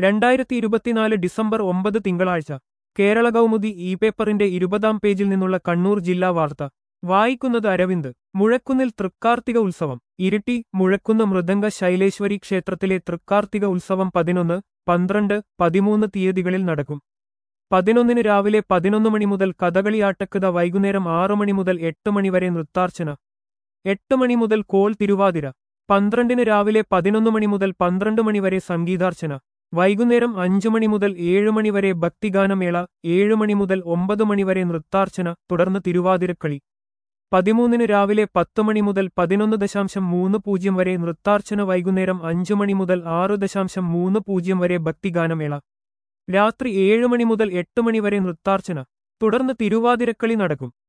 രണ്ടായിരത്തി ഇരുപത്തിനാല് ഡിസംബർ ഒമ്പത് തിങ്കളാഴ്ച കേരള കൗമുദി ഇ പേപ്പറിന്റെ ഇരുപതാം പേജിൽ നിന്നുള്ള കണ്ണൂർ ജില്ലാ വാർത്ത വായിക്കുന്നത് അരവിന്ദ് മുഴക്കുന്നിൽ തൃക്കാർത്തിക ഉത്സവം ഇരിട്ടി മുഴക്കുന്ന് മൃദംഗ ശൈലേശ്വരി ക്ഷേത്രത്തിലെ തൃക്കാർത്തിക ഉത്സവം പതിനൊന്ന് പന്ത്രണ്ട് പതിമൂന്ന് തീയതികളിൽ നടക്കും പതിനൊന്നിന് രാവിലെ പതിനൊന്ന് മണി മുതൽ കഥകളിയാട്ടക്കഥ വൈകുന്നേരം ആറു മണി മുതൽ എട്ട് മണി വരെ നൃത്താർച്ചന എട്ട് മണി മുതൽ കോൾ തിരുവാതിര പന്ത്രണ്ടിന് രാവിലെ പതിനൊന്ന് മണി മുതൽ പന്ത്രണ്ട് മണി വരെ സംഗീതാർച്ചന വൈകുന്നേരം അഞ്ചു മണി മുതൽ ഏഴു മണി വരെ ഭക്തിഗാനമേള ഏഴു മണി മുതൽ ഒമ്പത് മണി വരെ നൃത്താർച്ചന തുടർന്ന് തിരുവാതിരക്കളി പതിമൂന്നിന് രാവിലെ പത്ത് മണി മുതൽ പതിനൊന്ന് ദശാംശം മൂന്ന് പൂജ്യം വരെ നൃത്താർച്ചന വൈകുന്നേരം അഞ്ചു മണി മുതൽ ആറ് ദശാംശം മൂന്ന് പൂജ്യം വരെ ഭക്തിഗാനമേള രാത്രി ഏഴ് മണി മുതൽ എട്ട് മണി വരെ നൃത്താർച്ചന തുടർന്ന് തിരുവാതിരക്കളി നടക്കും